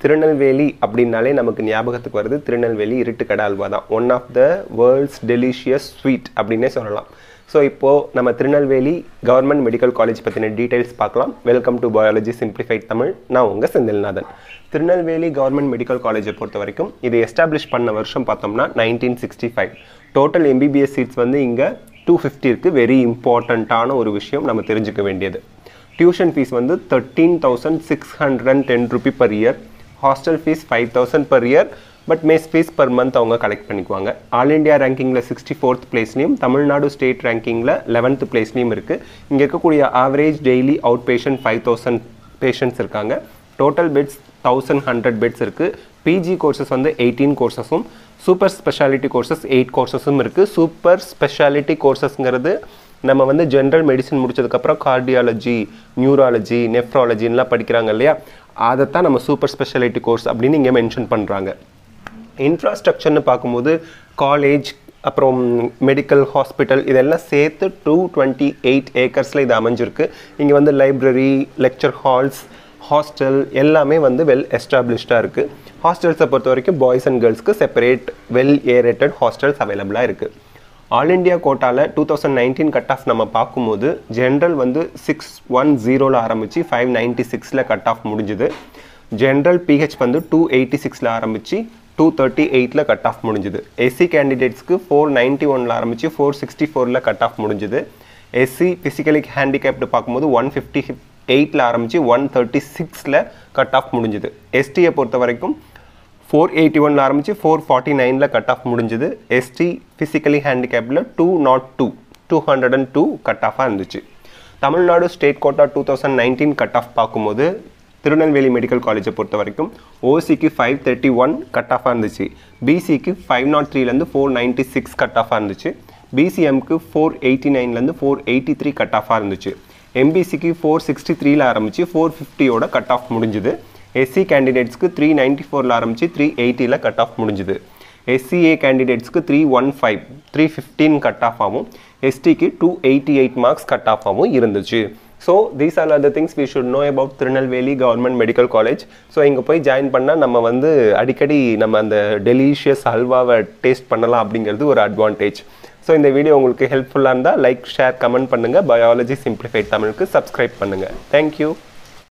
திருநெல்வேலி அப்படின்னாலே நமக்கு ஞாபகத்துக்கு வருது திருநெல்வேலி இருட்டுக்கடை அல்வா தான் one of the world's delicious sweet அப்படின்னே சொல்லலாம் ஸோ இப்போது நம்ம திருநெல்வேலி கவர்மெண்ட் மெடிக்கல் காலேஜ் பற்றின டீடைல்ஸ் பார்க்கலாம் welcome to biology simplified Tamil நான் உங்கள் செந்தில்நாதன் திருநெல்வேலி கவர்மெண்ட் மெடிக்கல் காலேஜை பொறுத்த வரைக்கும் இது எஸ்டாப்ளிஷ் பண்ண வருஷம் பார்த்தோம்னா nineteen sixty five total MBBS seats வந்து இங்கே டூ ஃபிஃப்டி இருக்குது வெரி இம்பார்ட்டண்ட்டான ஒரு விஷயம் நம்ம தெரிஞ்சுக்க வேண்டியது டியூஷன் ஃபீஸ் வந்து thirteen thousand six hundred and ten rupee per year hostel fees five thousand per year but mess fees per month அவங்க கலெக்ட் பண்ணிக்குவாங்க ஆல் இண்டியா ரேங்கிங்கில் சிக்ஸ்டி ஃபோர்த் பிளேஸ்லையும் தமிழ்நாடு ஸ்டேட் ரேங்கிங்கில் லெவன்த் பிளேஸ்லையும் இருக்குது இங்கே இருக்கக்கூடிய average daily out patient five thousand patients இருக்காங்க total beds thousand hundred beds இருக்குது பிஜி கோர்சஸ் வந்து எயிட்டீன் கோர்சஸும் சூப்பர் ஸ்பெஷாலிட்டி கோர்சஸ் எயிட் கோர்சஸும் இருக்குது சூப்பர் ஸ்பெஷாலிட்டி கோர்சஸ்ங்கிறது நம்ம வந்து ஜென்ரல் மெடிசன் முடிச்சதுக்கப்புறம் கார்டியாலஜி நியூராலஜி நெஃப்ராலஜின்லாம் படிக்கிறாங்க இல்லையா அதைத்தான் நம்ம சூப்பர் ஸ்பெஷாலிட்டி கோர்ஸ் அப்படின்னு இங்கே மென்ஷன் பண்ணுறாங்க இன்ஃப்ராஸ்ட்ரக்சர்னு பார்க்கும்போது காலேஜ் அப்புறம் மெடிக்கல் ஹாஸ்பிட்டல் இதெல்லாம் சேர்த்து டூ டுவெண்ட்டி எயிட் ஏக்கர்ஸில் இது அமைஞ்சிருக்கு இங்கே வந்து லைப்ரரி லெக்சர் ஹால்ஸ் ஹாஸ்டல் எல்லாமே வந்து வெல் எஸ்டாப்ளிஷ்டாக இருக்குது ஹாஸ்டல்ஸை பொறுத்த வரைக்கும் பாய்ஸ் அண்ட் கேர்ள்ஸ்க்கு செப்பரேட் வெல் ஏரேட்டட் ஹாஸ்டல்ஸ் அவைலபிளாக இருக்குது ஆல் இண்டியா கோட்டாவில் two thousand nineteen cut off நம்ம பார்க்கும்போது ஜென்ரல் வந்து சிக்ஸ் ஒன் ஜீரோவில் ஆரம்பித்து ஃபைவ் நைன்ட்டி சிக்ஸில் கட் ஆஃப் முடிஞ்சுது ஜென்ரல் பிஹெச் வந்து டூ எயிட்டி சிக்ஸில் ஆரம்பித்து டூ தேர்ட்டி எயிட்டில் கட் ஆஃப் முடிஞ்சுது எஸ்சி கேண்டிடேட்ஸ்க்கு ஃபோர் நைன்ட்டி ஒனில் ஆரம்பித்து ஃபோர் சிக்ஸ்டி ஃபோரில் கட் ஆஃப் முடிஞ்சுது எஸ்சி ஃபிசிக்கலி ஹேண்டிகேப்டு பார்க்கும்போது ஒன் ஃபிஃப்டி எயிட்டில் ஆரம்பித்து ஒன் தேர்ட்டி சிக்ஸில் கட் ஆஃப் முடிஞ்சுது எஸ்டியை பொறுத்த வரைக்கும் ஃபோர் எயிட்டி ஒனில் ஆரம்பித்து ஃபோர் ஃபார்ட்டி நைனில் கட் ஆஃப் முடிஞ்சுது எஸ்டி ஃபிசிக்கலி ஹேண்டிகேப்பில் two naught two two hundred and two cut ஆஃபாக இருந்துச்சு Tamil Nadu state quota two thousand nineteen cut off பார்க்கும்போது திருநெல்வேலி மெடிக்கல் காலேஜை பொறுத்த வரைக்கும் ஓசிக்கு ஃபைவ் தேர்ட்டி ஒன் கட் ஆஃபாக இருந்துச்சு பிசிக்கு ஃபைவ் நாட் த்ரீலேருந்து ஃபோர் நைன்ட்டி சிக்ஸ் கட் ஆஃபாக இருந்துச்சு பிசிஎம்க்கு ஃபோர் எயிட்டி நைன்லேருந்து ஃபோர் எயிட்டி த்ரீ கட் ஆஃபாக இருந்துச்சு எம்பிசிக்கு ஃபோர் சிக்ஸ்டி த்ரீல ஆரம்பித்து ஃபோர் ஃபிஃப்டியோட கட் ஆஃப் முடிஞ்சுது எஸ்சி கேண்டிடேட்ஸ்க்கு த்ரீ நைன்ட்டி ஃபோரில் ஆரம்பித்து த்ரீ எயிட்டியில் கட் ஆஃப் முடிஞ்சுது எஸ்சிஏ கேண்டிடேட்ஸ்க்கு three one five three fifteen cut off ஆகும் எஸ்டிக்கு two eighty eight marks cut off ஆகும் இருந்துச்சு so these are other things we should know about Tirunelveli government medical college so இங்கே போய் ஜாயின் பண்ணால் நம்ம வந்து அடிக்கடி நம்ம அந்த டெலிஷியஸ் ஹல்வாவை டேஸ்ட் பண்ணலாம் அப்படிங்கிறது ஒரு அட்வான்டேஜ் ஸோ இந்த வீடியோ உங்களுக்கு ஹெல்ப்ஃபுல்லாக இருந்தால் லைக் ஷேர் கமெண்ட் பண்ணுங்கள் பயாலஜி சிம்பிளிஃபைட் தமிழுக்கு சப்ஸ்கிரைப் பண்ணுங்கள் தேங்க்யூ